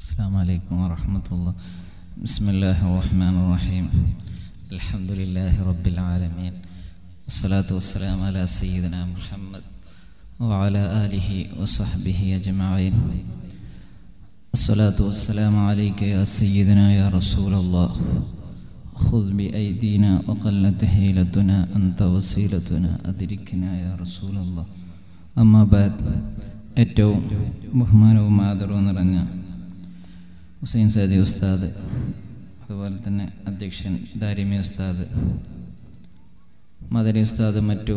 السلام عليكم ورحمة الله بسم الله الرحمن الرحيم الحمد لله رب العالمين والصلاة والسلام على سيدنا محمد وعلى آله وصحبه أجمعين الصلاة والسلام عليك يا سيدنا يا رسول الله خذ بأيدينا وقلت هيلتنا أنت وسيلتنا أدركنا يا رسول الله أما بعد ഏറ്റവും ബഹുമാനവും ആദരവും നിറഞ്ഞ ഹുസൈൻ സാദി ഉസ്താദ് അതുപോലെ തന്നെ അധ്യക്ഷൻ ദാരിമി ഉസ്താദ് മദനി ഉസ്താദ് മറ്റു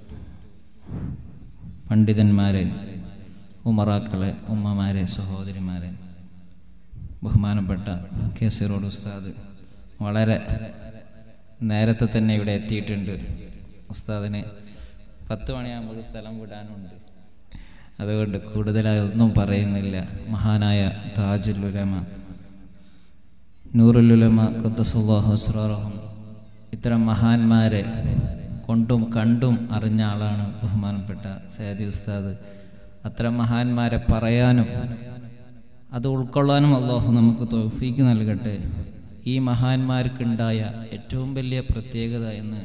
പണ്ഡിതന്മാരെ ഉമറാക്കളെ ഉമ്മമാരെ സഹോദരിമാരെ ബഹുമാനപ്പെട്ട കേസറോഡ് ഉസ്താദ് വളരെ നേരത്തെ തന്നെ ഇവിടെ എത്തിയിട്ടുണ്ട് ഉസ്താദിന് പത്ത് മണിയാകുമ്പോൾ സ്ഥലം വിടാനുണ്ട് അതുകൊണ്ട് കൂടുതലായി ഒന്നും പറയുന്നില്ല മഹാനായ താജുലുലമ നൂറുലുലമ ഖുദ്ദസുല്ലാഹുസ്റാറഹം ഇത്തരം മഹാന്മാരെ കൊണ്ടും കണ്ടും അറിഞ്ഞ ആളാണ് ബഹുമാനപ്പെട്ട സയ്യദി ഉസ്താദ് അത്തരം മഹാന്മാരെ പറയാനും അത് ഉൾക്കൊള്ളാനും അള്ളാഹു നമുക്ക് തോഫീക്ക് നൽകട്ടെ ഈ മഹാന്മാർക്കുണ്ടായ ഏറ്റവും വലിയ പ്രത്യേകത എന്ന്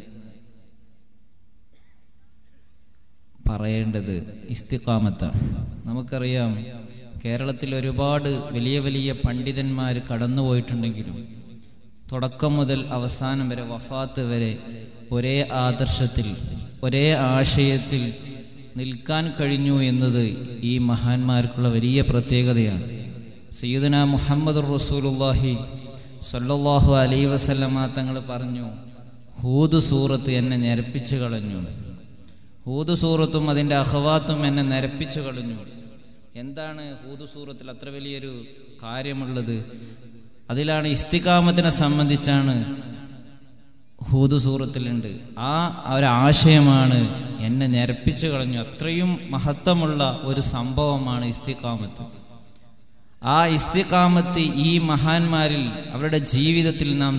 പറയേണ്ടത് ഇസ്തിക്കാമത്താണ് നമുക്കറിയാം കേരളത്തിൽ ഒരുപാട് വലിയ വലിയ പണ്ഡിതന്മാർ കടന്നുപോയിട്ടുണ്ടെങ്കിലും തുടക്കം മുതൽ അവസാനം വരെ വഫാത്ത് വരെ ഒരേ ആദർശത്തിൽ ഒരേ ആശയത്തിൽ നിൽക്കാൻ കഴിഞ്ഞു എന്നത് ഈ മഹാന്മാർക്കുള്ള വലിയ പ്രത്യേകതയാണ് സയ്യിദന മുഹമ്മദ് റസൂലുല്ലാഹി സല്ലല്ലാഹു അലൈ വസല്ലമ തങ്ങൾ പറഞ്ഞു ഹൂദ് സൂറത്ത് എന്നെ ഞരപ്പിച്ചു കളഞ്ഞു ഹൂദ് സൂറത്തും അതിൻ്റെ അഹവാത്തും എന്നെ നിരപ്പിച്ചു കളഞ്ഞു എന്താണ് ഹൂദ് സൂറത്തിൽ അത്ര വലിയൊരു കാര്യമുള്ളത് അതിലാണ് ഇസ്തികാമത്തിനെ സംബന്ധിച്ചാണ് ഹൂദ് സൂറത്തിലുണ്ട് ആ ഒരാശയമാണ് എന്നെ ഞരപ്പിച്ചു കളഞ്ഞു അത്രയും മഹത്വമുള്ള ഒരു സംഭവമാണ് ഇസ്തികാമത്ത് ആ ഇസ്തികാമത്ത് ഈ മഹാന്മാരിൽ അവരുടെ ജീവിതത്തിൽ നാം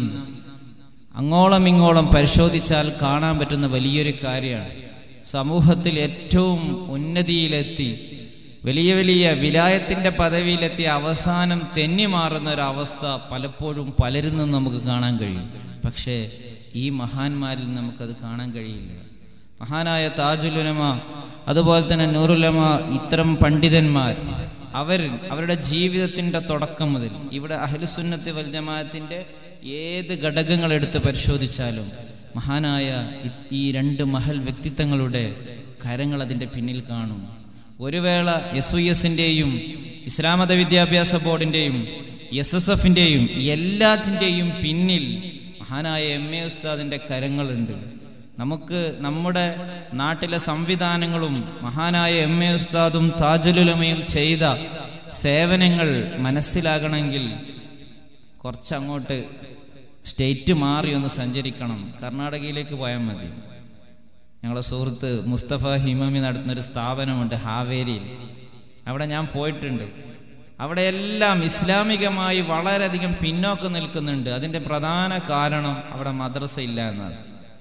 അങ്ങോളം ഇങ്ങോളം പരിശോധിച്ചാൽ കാണാൻ പറ്റുന്ന വലിയൊരു കാര്യമാണ് സമൂഹത്തിൽ ഏറ്റവും ഉന്നതിയിലെത്തി വലിയ വലിയ വിലായത്തിൻ്റെ പദവിയിലെത്തി അവസാനം തെന്നി മാറുന്ന ഒരവസ്ഥ പലപ്പോഴും പലരിൽ നിന്നും നമുക്ക് കാണാൻ കഴിയും പക്ഷേ ഈ മഹാന്മാരിൽ നമുക്കത് കാണാൻ കഴിയില്ല മഹാനായ താജുലുലമ അതുപോലെ തന്നെ നൂറുലമ ഇത്തരം പണ്ഡിതന്മാർ അവർ അവരുടെ ജീവിതത്തിൻ്റെ തുടക്കം മുതൽ ഇവിടെ അഹ്ലുസുന്നത്ത് വൽജമാഅത്തിൻ്റെ ഏത് ഘടകങ്ങൾ എടുത്ത് പരിശോധിച്ചാലും മഹാനായ ഈ രണ്ട് മഹൽ വ്യക്തിത്വങ്ങളുടെ കരങ്ങൾ അതിൻ്റെ പിന്നിൽ കാണും ഒരു വേള എസ് യു എസിൻ്റെയും ഇസ്ലാമത വിദ്യാഭ്യാസ ബോർഡിൻ്റെയും എസ് എസ് എഫിൻ്റെയും എല്ലാത്തിൻ്റെയും പിന്നിൽ മഹാനായ എം എ ഉസ്താദിൻ്റെ കരങ്ങളുണ്ട് നമുക്ക് നമ്മുടെ നാട്ടിലെ സംവിധാനങ്ങളും മഹാനായ എം എ ഉസ്താദും താജുലുലമയും ചെയ്ത സേവനങ്ങൾ മനസ്സിലാകണമെങ്കിൽ കുറച്ചങ്ങോട്ട് സ്റ്റേറ്റ് മാറി ഒന്ന് സഞ്ചരിക്കണം കർണാടകയിലേക്ക് പോയാൽ മതി ഞങ്ങളെ സുഹൃത്ത് മുസ്തഫ ഹിമമി നടത്തുന്ന ഒരു സ്ഥാപനമുണ്ട് ഹാവേരിയിൽ അവിടെ ഞാൻ പോയിട്ടുണ്ട് അവിടെ എല്ലാം ഇസ്ലാമികമായി വളരെയധികം പിന്നോക്കം നിൽക്കുന്നുണ്ട് അതിൻ്റെ പ്രധാന കാരണം അവിടെ മദ്രസ ഇല്ല എന്നാണ്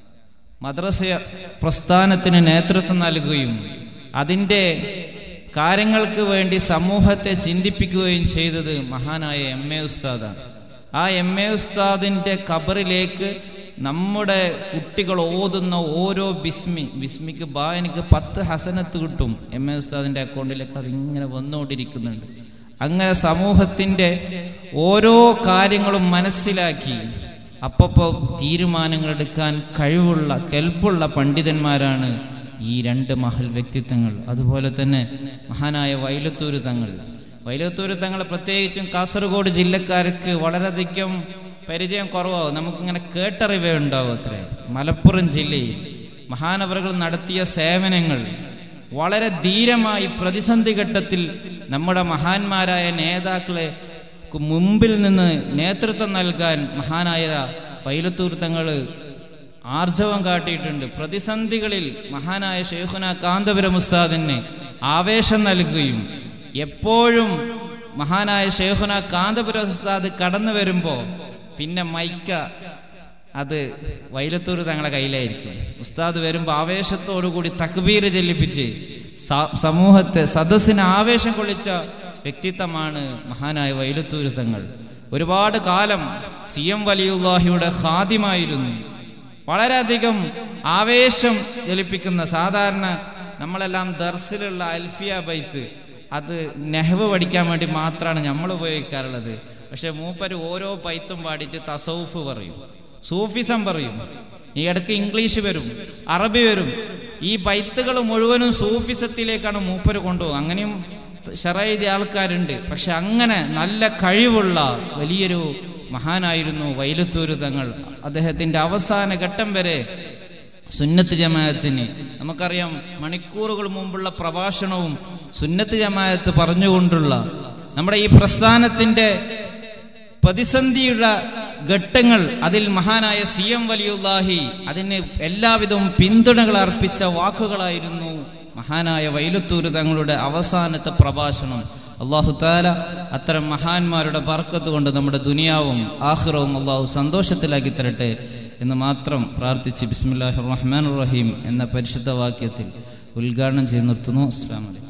മദ്രസ പ്രസ്ഥാനത്തിന് നേതൃത്വം നൽകുകയും അതിൻ്റെ കാര്യങ്ങൾക്ക് വേണ്ടി സമൂഹത്തെ ചിന്തിപ്പിക്കുകയും ചെയ്തത് മഹാനായ എം എ ഉസ്താദാണ് ആ എം എ ഉസ്താദിൻ്റെ ഖബറിലേക്ക് നമ്മുടെ കുട്ടികൾ ഓതുന്ന ഓരോ ബിസ്മി ബിസ്മിക്ക് ബാ എനിക്ക് പത്ത് ഹസനത്ത് കിട്ടും എം എ ഉസ്താദിൻ്റെ അക്കൗണ്ടിലേക്ക് അതിങ്ങനെ വന്നുകൊണ്ടിരിക്കുന്നുണ്ട് അങ്ങനെ സമൂഹത്തിൻ്റെ ഓരോ കാര്യങ്ങളും മനസ്സിലാക്കി അപ്പപ്പോൾ തീരുമാനങ്ങൾ എടുക്കാൻ കഴിവുള്ള കെൽപ്പുള്ള പണ്ഡിതന്മാരാണ് ഈ രണ്ട് മഹൽ വ്യക്തിത്വങ്ങൾ അതുപോലെ തന്നെ മഹാനായ വൈലത്തൂര് തങ്ങൾ വൈലത്തൂര് തങ്ങൾ പ്രത്യേകിച്ചും കാസർഗോഡ് ജില്ലക്കാർക്ക് വളരെയധികം പരിചയം കുറവാകും നമുക്കിങ്ങനെ കേട്ടറിവേ ഉണ്ടാവും അത്രേ മലപ്പുറം ജില്ലയിൽ മഹാനവറുകൾ നടത്തിയ സേവനങ്ങൾ വളരെ ധീരമായി പ്രതിസന്ധി ഘട്ടത്തിൽ നമ്മുടെ മഹാന്മാരായ നേതാക്കളെ മുമ്പിൽ നിന്ന് നേതൃത്വം നൽകാൻ മഹാനായ വൈലത്തൂർ തങ്ങൾ ആർജവം കാട്ടിയിട്ടുണ്ട് പ്രതിസന്ധികളിൽ മഹാനായ ഷെയ്ഖുന കാന്തപുരം ഉസ്താദിന് ആവേശം നൽകുകയും എപ്പോഴും മഹാനായ ഷെയ്ഖുന കാന്തപുരം ഉസ്താദ് കടന്നു വരുമ്പോൾ പിന്നെ മൈക്ക അത് വൈലത്തൂർ തങ്ങളുടെ കയ്യിലായിരിക്കും ഉസ്താദ് വരുമ്പോൾ ആവേശത്തോടു കൂടി തക്ബീർ ചെല്ലിപ്പിച്ച് സമൂഹത്തെ സദസ്സിന് ആവേശം കൊള്ളിച്ച വ്യക്തിത്വമാണ് മഹാനായ വൈലത്തൂർ തങ്ങൾ ഒരുപാട് കാലം സി എം വലിയുല്ലാഹിയുടെ ഖാദിമായിരുന്നു വളരെയധികം ആവേശം ജലിപ്പിക്കുന്ന സാധാരണ നമ്മളെല്ലാം ദർസിലുള്ള അൽഫിയ ബൈത്ത് അത് നെഹവ് പഠിക്കാൻ വേണ്ടി മാത്രമാണ് നമ്മൾ ഉപയോഗിക്കാറുള്ളത് പക്ഷെ മൂപ്പര് ഓരോ ബൈത്തും പാടിയിട്ട് തസൗഫ് പറയും സൂഫിസം പറയും ഈ ഇടയ്ക്ക് ഇംഗ്ലീഷ് വരും അറബി വരും ഈ ബൈത്തുകൾ മുഴുവനും സൂഫിസത്തിലേക്കാണ് മൂപ്പര് കൊണ്ടുപോകും അങ്ങനെയും ഷറൈദി ആൾക്കാരുണ്ട് പക്ഷെ അങ്ങനെ നല്ല കഴിവുള്ള വലിയൊരു മഹാനായിരുന്നു വൈലത്തൂര് തങ്ങൾ അദ്ദേഹത്തിൻ്റെ അവസാന ഘട്ടം വരെ സുന്നത്ത് ജമാഅത്തിന് നമുക്കറിയാം മണിക്കൂറുകൾ മുമ്പുള്ള പ്രഭാഷണവും സുന്നത്ത് ജമാഅത്ത് പറഞ്ഞുകൊണ്ടുള്ള നമ്മുടെ ഈ പ്രസ്ഥാനത്തിൻ്റെ പ്രതിസന്ധിയുള്ള ഘട്ടങ്ങൾ അതിൽ മഹാനായ സി എം വലിയുല്ലാഹി അതിന് എല്ലാവിധവും പിന്തുണകൾ അർപ്പിച്ച വാക്കുകളായിരുന്നു മഹാനായ വൈലത്തൂർ തങ്ങളുടെ അവസാനത്തെ പ്രഭാഷണം അള്ളാഹു താല അത്തരം മഹാന്മാരുടെ ബർക്കത്ത് കൊണ്ട് നമ്മുടെ ദുനിയാവും ആഹ്റവും അള്ളാഹു സന്തോഷത്തിലാക്കി തരട്ടെ എന്ന് മാത്രം പ്രാർത്ഥിച്ച് ബിസ്മില്ലാഹി റഹ്മാൻ റഹീം എന്ന പരിശുദ്ധ വാക്യത്തിൽ ഉദ്ഘാടനം ചെയ്ത് നിർത്തുന്നു അസ്സാം വലൈക്കും